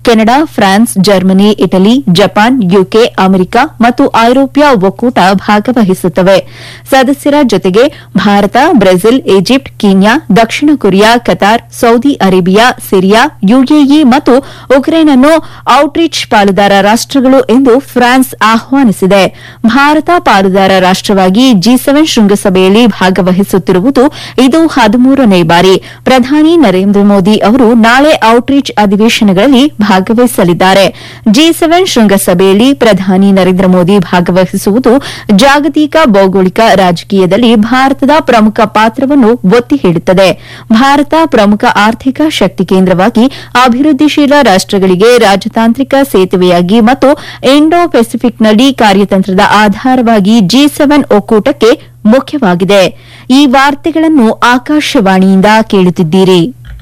Canada France Germany Italy Japan UK America ಮತ್ತು ಐರೋಪ್ಯ ಒಕ್ಕೂಟ ಭಾಗವಹಿಸುತ್ತವೆ ಸದಸ್ಯರ ಜೊತೆಗೆ ಭಾರತ ಬ್ರೆಜಿಲ್ ಈಜಿಪ್ಟ್ ಕೀನ್ಯಾ ದಕ್ಷಿಣ Korea Qatar Saudi Arabia Syria UAE ಮತ್ತು ಉಕ್ರೇನ್ ಅನ್ನು ಔಟ್ರೀಚ್ ಪಾಲುದಾರ ರಾಷ್ಟಗಳು ಎಂದು ಫ್ರಾನ್ಸ್ ಆಹ್ವಾನಿಸಿದೆ ಭಾರತ ಪಾಲುದಾರ ರಾಷ್ಟವಾಗಿ ಜಿ ಸೆವೆನ್ ಶೃಂಗಸಭೆಯಲ್ಲಿ ಭಾಗವಹಿಸುತ್ತಿರುವುದು ಇದು ಹದಿಮೂರನೇ ಬಾರಿ ಪ್ರಧಾನಿ ನರೇಂದ್ರ ಮೋದಿ ಅವರು ನಾಳೆ ಔಟ್ರೀಚ್ ಅಧಿವೇಶನಗಳಲ್ಲಿ ಭಾಗವಹಿಸಲಿದ್ದಾರೆ ಜಿ ಸೆವೆನ್ ಶೃಂಗಸಭೆಯಲ್ಲಿ ಪ್ರಧಾನಿ ನರೇಂದ್ರ ಮೋದಿ ಭಾಗವಹಿಸುವುದು ಜಾಗತಿಕ ಭೌಗೋಳಿಕ ರಾಜಕೀಯದಲ್ಲಿ ಭಾರತದ ಪ್ರಮುಖ ಪಾತ್ರವನ್ನು ಒತ್ತಿ ಹೇಳುತ್ತದೆ ಭಾರತ ಪ್ರಮುಖ ಆರ್ಥಿಕ ಶಕ್ತಿ ಕೇಂದ್ರವಾಗಿ ಅಭಿವೃದ್ಧಿಶೀಲ ರಾಷ್ಟಗಳಿಗೆ ರಾಜತಾಂತ್ರಿಕ ಸೇತುವೆಯಾಗಿ ಮತ್ತು ಇಂಡೋ ಪೆಸಿಫಿಕ್ನಲ್ಲಿ ಕಾರ್ಯತಂತ್ರದ ಆಧಾರವಾಗಿ ಜಿ ಸೆವೆನ್ ಒಕ್ಕೂಟಕ್ಕೆ ಮುಖ್ಯವಾಗಿದೆ ಈ ವಾರ್ತೆಗಳನ್ನು ಆಕಾಶವಾಣಿಯಿಂದ ಕೇಳುತ್ತಿದ್ದೀರಿ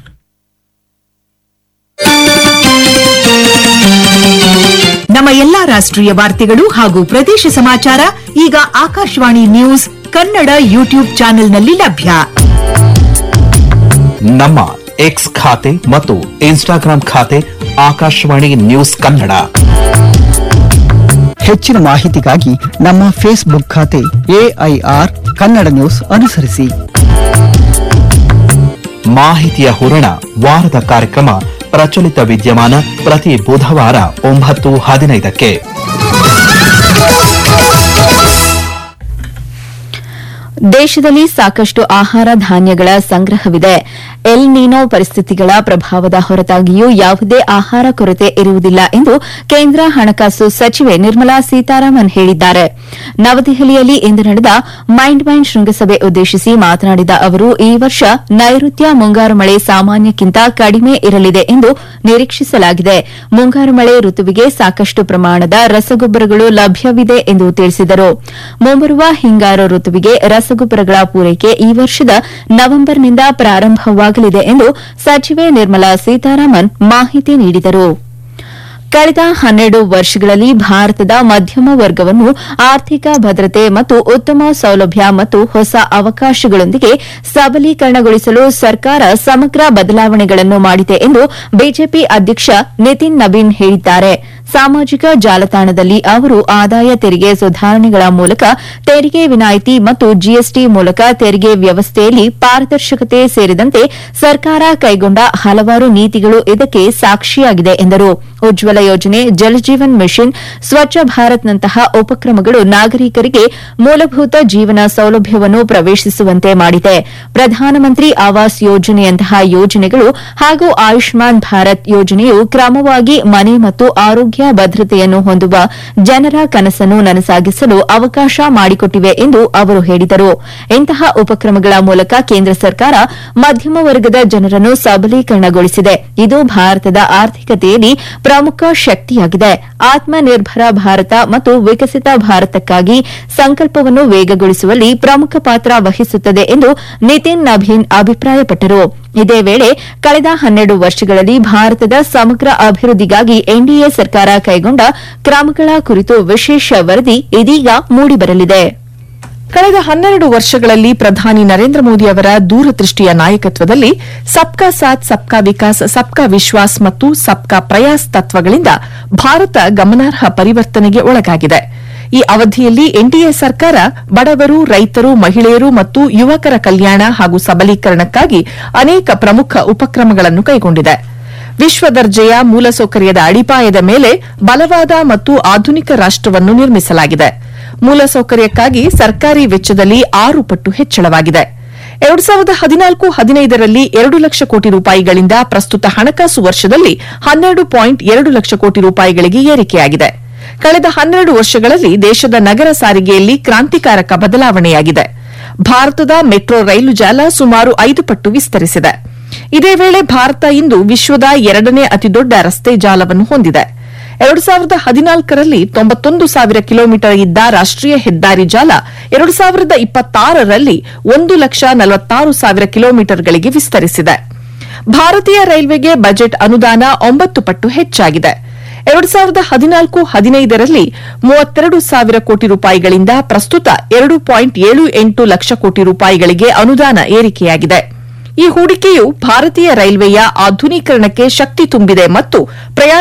ನಮ್ಮ ಎಲ್ಲಾ ರಾಷ್ಟ್ರೀಯ ವಾರ್ತೆಗಳು ಹಾಗೂ ಪ್ರದೇಶ ಸಮಾಚಾರ ಈಗ ಆಕಾಶವಾಣಿ ನ್ಯೂಸ್ ಕನ್ನಡ ಯೂಟ್ಯೂಬ್ ಚಾನೆಲ್ನಲ್ಲಿ ಲಭ್ಯ ನಮ್ಮ ಎಕ್ಸ್ ಖಾತೆ ಮತ್ತು ಇನ್ಸ್ಟಾಗ್ರಾಂ ಖಾತೆ ಆಕಾಶವಾಣಿ ನ್ಯೂಸ್ ಕನ್ನಡ ಹೆಚ್ಚಿನ ಮಾಹಿತಿಗಾಗಿ ನಮ್ಮ ಫೇಸ್ಬುಕ್ ಖಾತೆ ಎಐಆರ್ ಕನ್ನಡ ನ್ಯೂಸ್ ಅನುಸರಿಸಿ ಮಾಹಿತಿಯ ಹೂರಣ ವಾರದ ಕಾರ್ಯಕ್ರಮ ಪ್ರಚಲಿತ ವಿದ್ಯಮಾನ ಪ್ರತಿ ಬುಧವಾರ ಒಂಬತ್ತು ಹದಿನೈದಕ್ಕೆ ದೇಶದಲ್ಲಿ ಸಾಕಷ್ಟು ಆಹಾರ ಧಾನ್ಯಗಳ ಸಂಗ್ರಹವಿದೆ ಎಲ್ ನೀನೋ ಪರಿಸ್ಥಿತಿಗಳ ಪ್ರಭಾವದ ಹೊರತಾಗಿಯೂ ಯಾವುದೇ ಆಹಾರ ಕೊರತೆ ಇರುವುದಿಲ್ಲ ಎಂದು ಕೇಂದ್ರ ಹಣಕಾಸು ಸಚಿವೆ ನಿರ್ಮಲಾ ಸೀತಾರಾಮನ್ ಹೇಳಿದ್ದಾರೆ ನವದೆಹಲಿಯಲ್ಲಿ ಇಂದು ನಡೆದ ಮೈಂಡ್ ಮೈಂಡ್ ಶೃಂಗಸಭೆ ಉದ್ದೇಶಿಸಿ ಮಾತನಾಡಿದ ಅವರು ಈ ವರ್ಷ ನೈಋತ್ಯ ಮುಂಗಾರು ಮಳೆ ಸಾಮಾನ್ಯಕ್ಕಿಂತ ಕಡಿಮೆ ಇರಲಿದೆ ಎಂದು ನಿರೀಕ್ಷಿಸಲಾಗಿದೆ ಮುಂಗಾರು ಮಳೆ ಋತುವಿಗೆ ಸಾಕಷ್ಟು ಪ್ರಮಾಣದ ರಸಗೊಬ್ಬರಗಳು ಲಭ್ಯವಿದೆ ಎಂದು ತಿಳಿಸಿದರು ಮುಂಬರುವ ಹಿಂಗಾರು ಋತುವಿಗೆ ರಸಗೊಬ್ಬರಗಳ ಪೂರೈಕೆ ಈ ವರ್ಷದ ನವೆಂಬರ್ನಿಂದ ಪ್ರಾರಂಭವಾಗಲಿದೆ ಎಂದು ಸಚಿವೆ ನಿರ್ಮಲಾ ಸೀತಾರಾಮನ್ ಮಾಹಿತಿ ನೀಡಿದರು ಕಳೆದ ಹನ್ನೆರಡು ವರ್ಷಗಳಲ್ಲಿ ಭಾರತದ ಮಧ್ಯಮ ವರ್ಗವನ್ನು ಆರ್ಥಿಕ ಭದ್ರತೆ ಮತ್ತು ಉತ್ತಮ ಸೌಲಭ್ಯ ಮತ್ತು ಹೊಸ ಅವಕಾಶಗಳೊಂದಿಗೆ ಸಬಲೀಕರಣಗೊಳಿಸಲು ಸರ್ಕಾರ ಸಮಗ್ರ ಬದಲಾವಣೆಗಳನ್ನು ಮಾಡಿದೆ ಎಂದು ಬಿಜೆಪಿ ಅಧ್ಯಕ್ಷ ನಿತಿನ್ ನಬೀನ್ ಹೇಳಿದ್ದಾರೆ ಸಾಮಾಜಿಕ ಜಾಲತಾಣದಲ್ಲಿ ಅವರು ಆದಾಯ ತೆರಿಗೆ ಸುಧಾರಣೆಗಳ ಮೂಲಕ ತೆರಿಗೆ ವಿನಾಯಿತಿ ಮತ್ತು ಜಿಎಸ್ಟಿ ಮೂಲಕ ತೆರಿಗೆ ವ್ಯವಸ್ಥೆಯಲ್ಲಿ ಪಾರದರ್ಶಕತೆ ಸೇರಿದಂತೆ ಸರ್ಕಾರ ಕೈಗೊಂಡ ಹಲವಾರು ನೀತಿಗಳು ಇದಕ್ಕೆ ಸಾಕ್ಷಿಯಾಗಿದೆ ಎಂದರು ಉಜ್ವಲ ಯೋಜನೆ ಜಲಜೀವನ್ ಮಿಷನ್ ಸ್ವಚ್ಛ ಭಾರತ್ನಂತಹ ಉಪಕ್ರಮಗಳು ನಾಗರಿಕರಿಗೆ ಮೂಲಭೂತ ಜೀವನ ಸೌಲಭ್ಯವನ್ನು ಪ್ರವೇಶಿಸುವಂತೆ ಮಾಡಿದೆ ಪ್ರಧಾನಮಂತ್ರಿ ಆವಾಸ್ ಯೋಜನೆಯಂತಹ ಯೋಜನೆಗಳು ಹಾಗೂ ಆಯುಷ್ಮಾನ್ ಭಾರತ್ ಯೋಜನೆಯು ಕ್ರಮವಾಗಿ ಮನೆ ಮತ್ತು ಆರೋಗ್ಯ ಭದ್ರತೆಯನ್ನು ಹೊಂದುವ ಜನರ ಕನಸನ್ನು ನನಸಾಗಿಸಲು ಅವಕಾಶ ಮಾಡಿಕೊಟ್ಟಿವೆ ಎಂದು ಅವರು ಹೇಳಿದರು ಇಂತಹ ಉಪಕ್ರಮಗಳ ಮೂಲಕ ಕೇಂದ್ರ ಸರ್ಕಾರ ಮಧ್ಯಮ ವರ್ಗದ ಜನರನ್ನು ಸಬಲೀಕರಣಗೊಳಿಸಿದೆ ಇದು ಭಾರತದ ಆರ್ಥಿಕತೆಯಲ್ಲಿ ಪ್ರಮುಖ ಶಕ್ತಿಯಾಗಿದೆ ಆತ್ಮನಿರ್ಭರ ಭಾರತ ಮತ್ತು ವಿಕಸಿತ ಭಾರತಕ್ಕಾಗಿ ಸಂಕಲ್ಪವನ್ನು ವೇಗಗೊಳಿಸುವಲ್ಲಿ ಪ್ರಮುಖ ಪಾತ್ರ ವಹಿಸುತ್ತದೆ ಎಂದು ನಿತಿನ್ ನಭೀನ್ ಅಭಿಪ್ರಾಯಪಟ್ಟರು ಇದೇ ವೇಳೆ ಕಳೆದ ಹನ್ನೆರಡು ವರ್ಷಗಳಲ್ಲಿ ಭಾರತದ ಸಮಗ್ರ ಅಭಿವೃದ್ಧಿಗಾಗಿ ಎನ್ಡಿಎ ಸರ್ಕಾರ ಕೈಗೊಂಡ ಕ್ರಮಗಳ ಕುರಿತು ವಿಶೇಷ ವರದಿ ಇದೀಗ ಮೂಡಿಬರಲಿದೆ ಕಳೆದ ಹನ್ನೆರಡು ವರ್ಷಗಳಲ್ಲಿ ಪ್ರಧಾನಿ ನರೇಂದ್ರ ಮೋದಿ ಅವರ ದೂರದೃಷ್ಟಿಯ ನಾಯಕತ್ವದಲ್ಲಿ ಸಬ್ಕಾ ಸಾಥ್ ಸಬ್ಕಾ ವಿಕಾಸ್ ಸಬ್ಕಾ ವಿಶ್ವಾಸ್ ಮತ್ತು ಸಬ್ಕಾ ಪ್ರಯಾಸ್ ತತ್ವಗಳಿಂದ ಭಾರತ ಗಮನಾರ್ಹ ಪರಿವರ್ತನೆಗೆ ಒಳಗಾಗಿದೆ ಈ ಅವಧಿಯಲ್ಲಿ ಎನ್ಡಿಎ ಸರ್ಕಾರ ಬಡವರು ರೈತರು ಮಹಿಳೆಯರು ಮತ್ತು ಯುವಕರ ಕಲ್ಯಾಣ ಹಾಗೂ ಸಬಲೀಕರಣಕ್ಕಾಗಿ ಅನೇಕ ಪ್ರಮುಖ ಉಪಕ್ರಮಗಳನ್ನು ಕೈಗೊಂಡಿದೆ ವಿಶ್ವ ದರ್ಜೆಯ ಮೂಲಸೌಕರ್ಯದ ಅಡಿಪಾಯದ ಮೇಲೆ ಬಲವಾದ ಮತ್ತು ಆಧುನಿಕ ರಾಷ್ಟವನ್ನು ನಿರ್ಮಿಸಲಾಗಿದೆ ಮೂಲಸೌಕರ್ಯಕ್ಕಾಗಿ ಸರ್ಕಾರಿ ವೆಚ್ಚದಲ್ಲಿ ಆರು ಪಟ್ಟು ಹೆಚ್ಚಳವಾಗಿದೆ ಎರಡು ಸಾವಿರದ ಹದಿನಾಲ್ಕು ಹದಿನೈದರಲ್ಲಿ ಎರಡು ಲಕ್ಷ ಕೋಟಿ ರೂಪಾಯಿಗಳಿಂದ ಪ್ರಸ್ತುತ ಹಣಕಾಸು ವರ್ಷದಲ್ಲಿ ಹನ್ನೆರಡು ಪಾಯಿಂಟ್ ಎರಡು ಲಕ್ಷ ಕೋಟಿ ರೂಪಾಯಿಗಳಿಗೆ ಏರಿಕೆಯಾಗಿದೆ ಕಳೆದ ಹನ್ನೆರಡು ವರ್ಷಗಳಲ್ಲಿ ದೇಶದ ನಗರ ಸಾರಿಗೆಯಲ್ಲಿ ಕ್ರಾಂತಿಕಾರಕ ಬದಲಾವಣೆಯಾಗಿದೆ ಭಾರತದ ಮೆಟ್ರೋ ರೈಲು ಜಾಲ ಸುಮಾರು ಐದು ಪಟ್ಟು ವಿಸ್ತರಿಸಿದೆ ಇದೇ ವೇಳೆ ಭಾರತ ಇಂದು ವಿಶ್ವದ ಎರಡನೇ ಅತಿದೊಡ್ಡ ರಸ್ತೆ ಜಾಲವನ್ನು ಹೊಂದಿದೆ ಎರಡು ಸಾವಿರದ ಹದಿನಾಲ್ಕರಲ್ಲಿ ತೊಂಬತ್ತೊಂದು ಸಾವಿರ ಕಿಲೋಮೀಟರ್ ಇದ್ದ ರಾಷ್ಟೀಯ ಹೆದ್ದಾರಿ ಜಾಲ ಎರಡು ಸಾವಿರದ ಇಪ್ಪತ್ತಾರರಲ್ಲಿ ಒಂದು ಲಕ್ಷ ನಲವತ್ತಾರು ಸಾವಿರ ಕಿಲೋಮೀಟರ್ಗಳಿಗೆ ವಿಸ್ತರಿಸಿದೆ ಭಾರತೀಯ ರೈಲ್ವೆಗೆ ಬಜೆಟ್ ಅನುದಾನ ಒಂಬತ್ತು ಪಟ್ಟು ಹೆಚ್ಚಾಗಿದೆ ಎರಡು ಸಾವಿರದ ಹದಿನಾಲ್ಕು ಹದಿನೈದರಲ್ಲಿ ಮೂವತ್ತೆರಡು ಸಾವಿರ ಕೋಟಿ ರೂಪಾಯಿಗಳಿಂದ ಪ್ರಸ್ತುತ ಎರಡು ಪಾಯಿಂಟ್ ಏಳು ಎಂಟು ಲಕ್ಷ ಕೋಟಿ ರೂಪಾಯಿಗಳಿಗೆ ಅನುದಾನ ಏರಿಕೆಯಾಗಿದೆ ಈ ಹೂಡಿಕೆಯು ಭಾರತೀಯ ರೈಲ್ವೆಯ ಆಧುನೀಕರಣಕ್ಕೆ ಶಕ್ತಿ ತುಂಬಿದೆ ಮತ್ತು ಪ್ರಯಾಣ